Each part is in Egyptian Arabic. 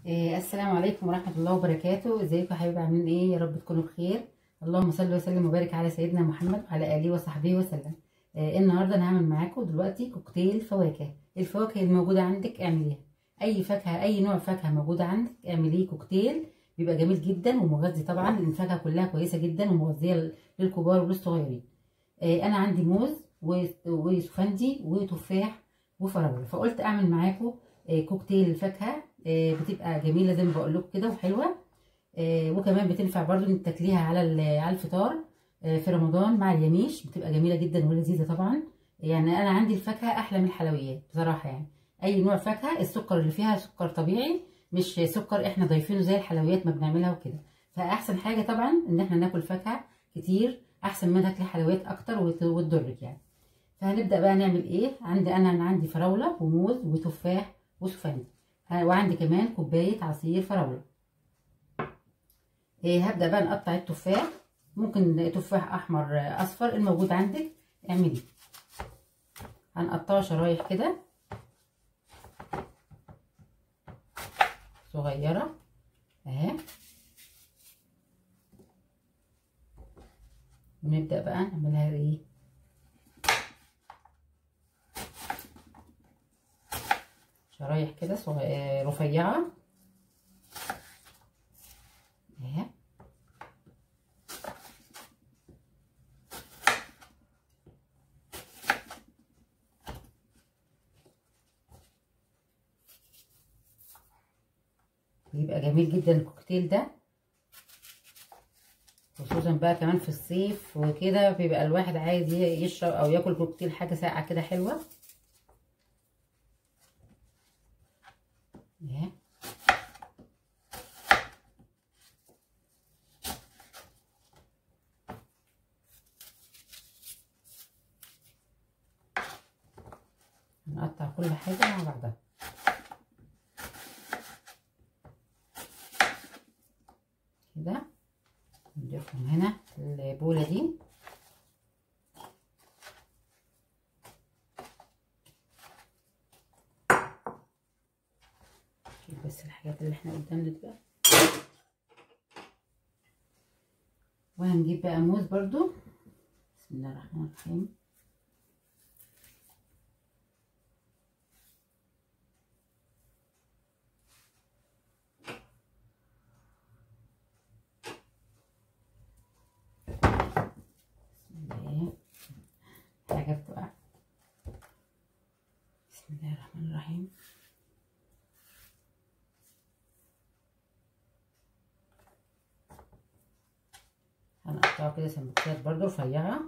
إيه السلام عليكم ورحمة الله وبركاته ازيكم يا حبايبي عاملين ايه يا رب تكونوا بخير اللهم صل وسلم وبارك على سيدنا محمد وعلى اله وصحبه وسلم إيه النهارده انا هعمل معاكم دلوقتي كوكتيل فواكه الفواكه الموجودة عندك اعمليها اي فاكهة اي نوع فاكهة موجودة عندك اعمليه كوكتيل بيبقى جميل جدا ومغذي طبعا لان الفاكهة كلها كويسة جدا ومغذية للكبار وللصغيرين إيه انا عندي موز وسفندي وتفاح وفراولة فقلت اعمل معاكم كوكتيل الفاكهه بتبقى جميله زي ما بقول لكم كده وحلوه وكمان بتنفع برضو ان تاكليها على على الفطار في رمضان مع اليميش بتبقى جميله جدا ولذيذه طبعا يعني انا عندي الفاكهه احلى من الحلويات بصراحه يعني اي نوع فاكهه السكر اللي فيها سكر طبيعي مش سكر احنا ضايفينه زي الحلويات ما بنعملها وكده فاحسن حاجه طبعا ان احنا ناكل فاكهه كتير احسن ما تاكلي حلويات اكتر وتضرك يعني فهنبدا بقى نعمل ايه عندي انا انا عندي فراوله وموز وتفاح وسفندي وعندي كمان كوبايه عصير فراوله إيه هبدا بقى نقطع التفاح ممكن تفاح احمر اصفر الموجود عندك اعمليه هنقطعه شرايح كده صغيره اهي ونبدا بقى نعملها ايه شرايح كده رفيعة اهي بيبقى جميل جدا الكوكتيل ده خصوصا بقى كمان في الصيف وكده بيبقى الواحد عايز يشرب او ياكل كوكتيل حاجه ساقعه كده حلوه اهي هنقطع كل حاجة مع بعضها كده نضيفهم هنا البولة دي بس الحاجات اللي احنا قدامنا دي بقى وهنجيب بقى موز برضو بسم الله الرحمن الرحيم بسم الله حاجة بتقع بسم الله الرحمن الرحيم هنقطعه كده سندوتشات برضو رفيعة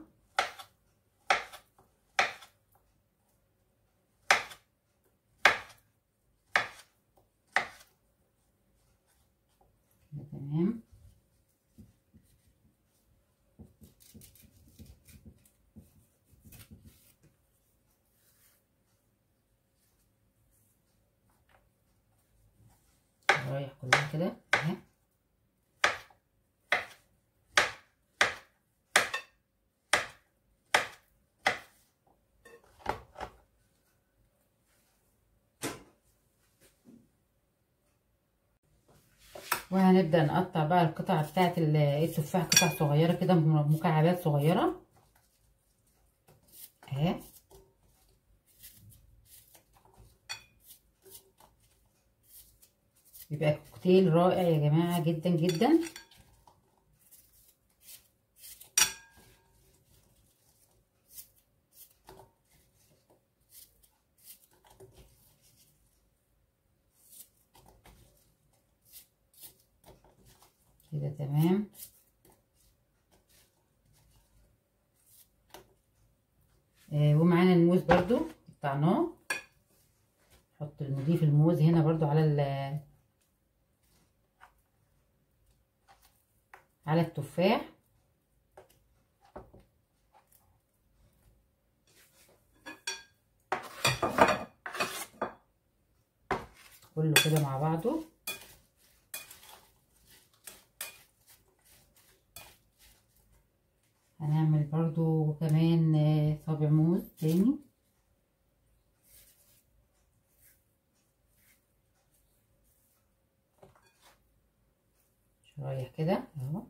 كده تمام رايح كلها كده اهي وهنبدأ نقطع بقى القطع بتاعت التفاح قطع صغيرة كده مكعبات صغيرة اهي يبقى كوكتيل رائع يا جماعة جدا جدا كده تمام آه ومعانا الموز برضو قطعناه نحط نضيف الموز هنا برضو على ال على التفاح كله كده مع بعضه هنعمل برضو كمان صابع موز تاني شرايح كده اهو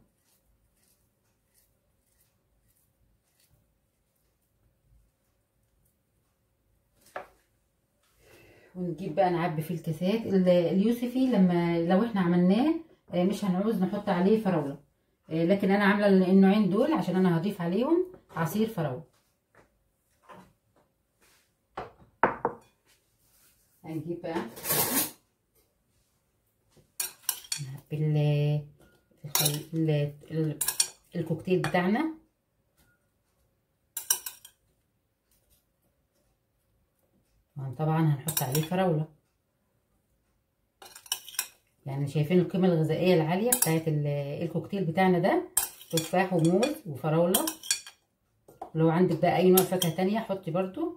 ونجيب بقى نعبي في الكاسات اليوسفي لما لو احنا عملناه مش هنعوز نحط عليه فراوله لكن انا عامله النوعين دول عشان انا هضيف عليهم عصير فراوله هنجيب بقى نعبي الكوكتيل بتاعنا طبعا هنحط عليه فراولة يعني شايفين القيمة الغذائية العالية بتاعت الكوكتيل بتاعنا ده تفاح وموز وفراولة لو عندك بقى اي نوع فاكهة تانية حطي برضو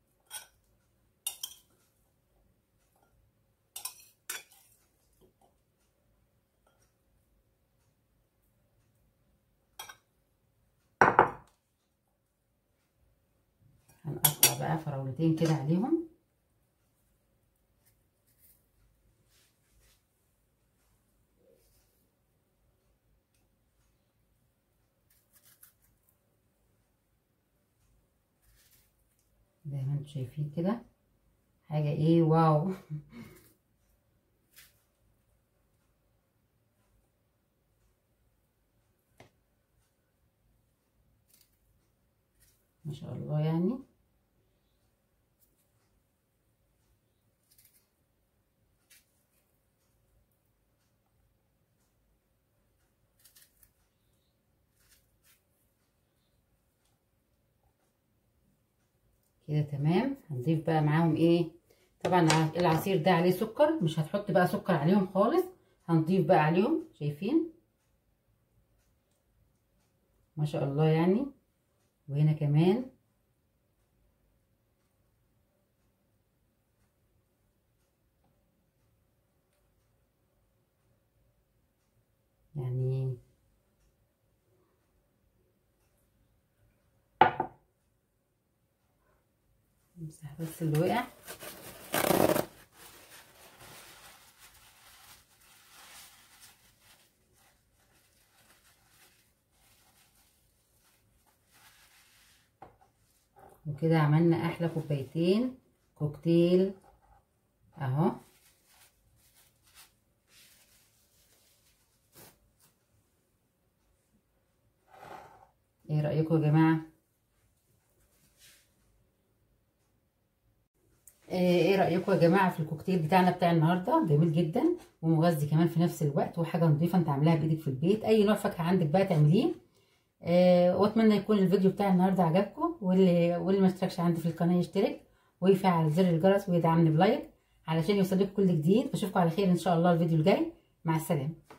هنقطع بقى فراولتين كده عليهم زي ما انتم شايفين كده حاجة ايه واو ما شاء الله يعني كده تمام هنضيف بقى معاهم ايه طبعا العصير ده عليه سكر مش هتحط بقى سكر عليهم خالص هنضيف بقى عليهم شايفين ما شاء الله يعني وهنا كمان يعني امسح بس اللي وقع وكده عملنا احلى كوبايتين كوكتيل اهو ايه رايكم يا جماعه ايه رايكم يا جماعه في الكوكتيل بتاعنا بتاع النهارده جميل جدا ومغذي كمان في نفس الوقت وحاجه نظيفه انت عاملاها بايدك في البيت اي نوع فاكهه عندك بقى تعمليه آه واتمنى يكون الفيديو بتاع النهارده عجبكم واللي واللي ما اشتركش عندي في القناه يشترك ويفعل زر الجرس ويدعمني بلايك علشان يوصلكم كل جديد بشوفكم على خير ان شاء الله الفيديو الجاي مع السلامه